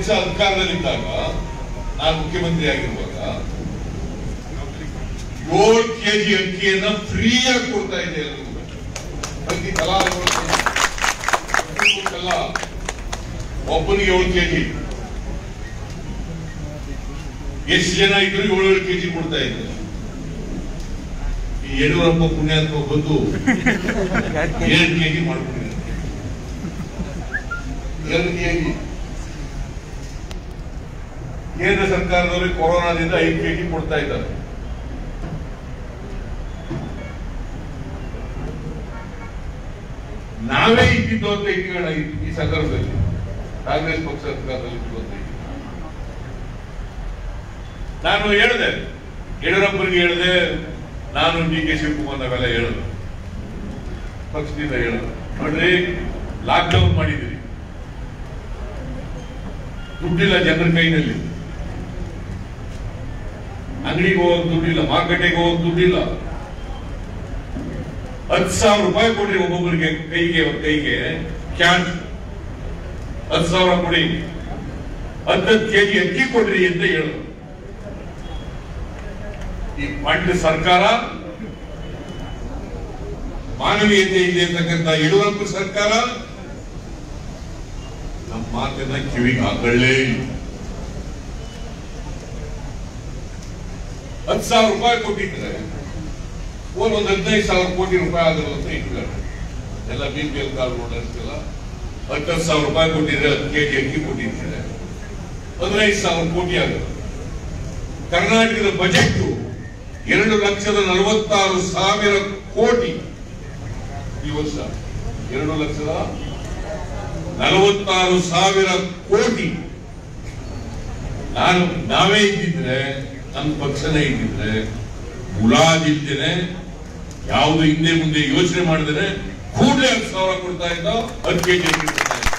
ಪಕ್ಷ ಅಧಿಕಾರದಲ್ಲಿದ್ದಾಗ ನಾನು ಮುಖ್ಯಮಂತ್ರಿ ಆಗಿರುವಾಗ ಏಳು ಕೆಜಿ ಅಕ್ಕಿಯನ್ನ ಫ್ರೀಯಾಗಿ ಕೊಡ್ತಾ ಇದೆ ಎಲ್ರಿಗೂ ಪ್ರತಿ ಫಲಾನುಭವಿಗಳಿಗೆಲ್ಲ ಒಬ್ಬನಿಗೆ ಏಳು ಕೆಜಿ ಎಷ್ಟು ಜನ ಇದ್ರು ಏಳು ಏಳು ಕೆಜಿ ಕೊಡ್ತಾ ಇದ್ರು ಈ ಯಡಿಯೂರಪ್ಪ ಪುಣ್ಯಾತ್ಮ ಬಂದು ಎರಡು ಕೆಜಿ ಮಾಡ್ಕೊಂಡಿದ್ದಾರೆ ಎರಡು ಕೆಜಿ ಕೇಂದ್ರ ಸರ್ಕಾರದವರು ಕೊರೋನಾದಿಂದ ಐದು ಕೆಜಿ ಕೊಡ್ತಾ ಇದ್ದಾರೆ ನಾವೇ ಇದ್ದಿದ್ದು ಅಂತ ಇಟ್ಕೊಳ್ಳೋಣ ಈ- ಈ ಸಂದರ್ಭದಲ್ಲಿ ಕಾಂಗ್ರೆಸ್ ಪಕ್ಷ ಸರ್ಕಾರದಲ್ಲಿ ಇದ್ದು ಅಂತ ಇಟ್ಕೊಳ್ಳೋಣ. ನಾನು ಹೇಳಿದೆ ಯಡಿಯೂರಪ್ಪನಿಗೆ ಹೇಳಿದೆ ನಾನು ಡಿ ಕೆ ಶಿವಕುಮಾರ್ ನಾವೆಲ್ಲ ಹೇಳಿದ್ರು ಪಕ್ಷದಿಂದ ಹೇಳಿದ್ರು ನೋಡ್ರಿ ಲಾಕ್ ಡೌನ್ ಮಾಡಿದಿರಿ ದುಡ್ಡಿಲ್ಲ ಜನರ ಕೈನಲ್ಲಿ ಅಂಗಡಿಗೆ ಹೋಗೋಕ್ ದುಡ್ಡಿಲ್ಲ ಮಾರ್ಕೆಟಿಗೆ ಹೋಗೋಕ್ ದುಡ್ಡಿಲ್ಲ ಹತ್ತು ಸಾವಿರ ರೂಪಾಯಿ ಕೊಡ್ರಿ ಒಬ್ಬೊಬ್ಬರಿಗೆ ಕೈಗೆ ಅವ್ರ ಕೈಗೆ ಕ್ಯಾಶ್ ಹತ್ತು ಸಾವಿರ ಕೊಡಿ ಹತ್ತತ್ತು ಕೆಜಿ ಅಕ್ಕಿ ಕೊಡ್ರಿ ಅಂತ ಹೇಳಿದ್ರು ಈ ಮಂಡ್ಯ ಸರ್ಕಾರ ಮಾನವೀಯತೆ ಇದೆ ಅಂತಕ್ಕಂಥ ಯಡಿಯೂರಪ್ಪ ಸರ್ಕಾರ ನಮ್ಮ ಮಾತನ್ನ ಕಿವಿಗೆ ಹಾಕೊಳ್ಳೇ ಇಲ್ಲ ಹತ್ತು ಸಾವಿರ ರೂಪಾಯಿ ಕೊಟ್ಟಿದ್ದಾರೆ ಒಂದು ಒಂದು ಹದಿನೈದು ಸಾವಿರ ಕೋಟಿ ರೂಪಾಯಿ ಆದ್ರು ಅಂತ ಇಟ್ಟಿದ್ದಾರೆ ಎಲ್ಲ ಬಿ ಪಿ ಎಲ್ ಕಾರ್ಡ್ ಹೋಲ್ಡರ್ಸ್ಗೆಲ್ಲ ಹತ್ತು ಸಾವಿರ ರೂಪಾಯಿ ಕೊಟ್ಟಿದ್ರೆ ಹತ್ತು ಕೆಜಿ ಅಕ್ಕಿ ಕೊಟ್ಟಿದ್ದಾರೆ ಹದಿನೈದು ಸಾವಿರ ಕೋಟಿ ಆಗುತ್ತೆ ಕರ್ನಾಟಕದ ಬಜೆಟ್ ಎರಡು ಲಕ್ಷದ ನಲವತ್ತಾರು ಸಾವಿರ ಕೋಟಿ ಈ ವರ್ಷ ಎರಡು ಲಕ್ಷದ ನಲವತ್ತಾರು ಸಾವಿರ ಕೋಟಿ ನಾನು ನಾವೇ ಇದ್ದಿದ್ರೆ ನಮ್ಮ ಪಕ್ಷನೇ ಇದ್ದಿದ್ರೆ ಮುಲಾಜಿಲ್ದೇನೆ ಯಾವುದು ಹಿಂದೆ ಮುಂದೆ ಯೋಚನೆ ಮಾಡಿದ್ರೆ ಕೂಡಲೇ ಹತ್ತು ಸಾವಿರ ಕೊಡ್ತಾ ಇದ್ದ ಹತ್ತು ಕೆಜಿ ಅಕ್ಕಿ ಕೊಡ್ತಾ ಇದ್ದ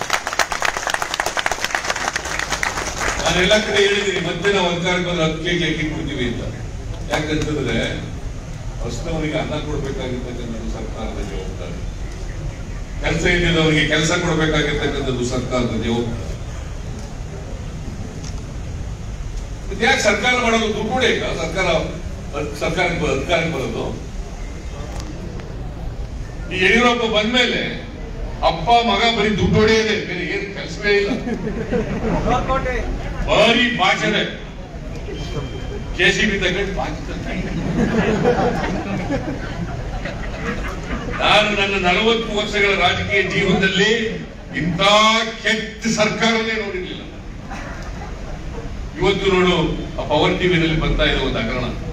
ನಾನು ಎಲ್ಲ ಕಡೆ ಹೇಳಿದ್ದೀನಿ ಮತ್ತೆ ನಾವು ಅಧಿಕಾರಕ್ಕೆ ಬಂದ್ರೆ ಹತ್ತು ಕೆಜಿ ಅಕ್ಕಿ ಕೊಡ್ತೀವಿ ಅಂತ ಯಾಕಂತಂದ್ರೆ ಹೊಸದವರಿಗೆ ಅನ್ನ ಕೊಡ್ಬೇಕಾಗಿರ್ತಕ್ಕಂಥದ್ದು ಸರ್ಕಾರದ ಜವಾಬ್ದಾರಿ ಕೆಲಸ ಇಲ್ಲದವರಿಗೆ ಕೆಲಸ ಕೊಡಬೇಕಾಗಿರ್ತಕ್ಕಂಥದ್ದು ಸರ್ಕಾರದ ಜವಾಬ್ದಾರಿ ಮತ್ತೆ ಯಾಕೆ ಸರ್ಕಾರ ಮಾಡೋದು ದುಡ್ಡು ಕೂಡ ಇಲ್ಲ ಸರ್ಕಾರ ಅದ್- ಸರ್ಕಾರಕ್ಕೆ ಬ- ಅಧಿಕಾರಕ್ಕೆ ಬರೋದು ಈ ಯಡಿಯೂರಪ್ಪ ಬಂದ್ಮೇಲೆ ಅಪ್ಪ ಮಗ ಬರೀ ದುಡ್ಡು ಹೊಡೆಯದೆ ಬೇರೆ ಏನು ಕೆಲಸವೇ ಇಲ್ಲ ಬರೀ ಭಾಷಣ ಜೆಸಿಬಿ ತಗೊಂಡು ಭಾಷಣ ನಾನು ನನ್ನ ನಲವತ್ತು ವರ್ಷಗಳ ರಾಜಕೀಯ ಜೀವನದಲ್ಲಿ ಇಂಥ ಕೆಟ್ಟ ಸರ್ಕಾರನೇ ನೋಡಿರ್ಲಿಲ್ಲ ಇವತ್ತು ನೋಡು ಆ ಪವರ್ ಟಿವಿನಲ್ಲಿ ಬರ್ತಾ ಇದೆ ಒಂದು ಹಗರಣ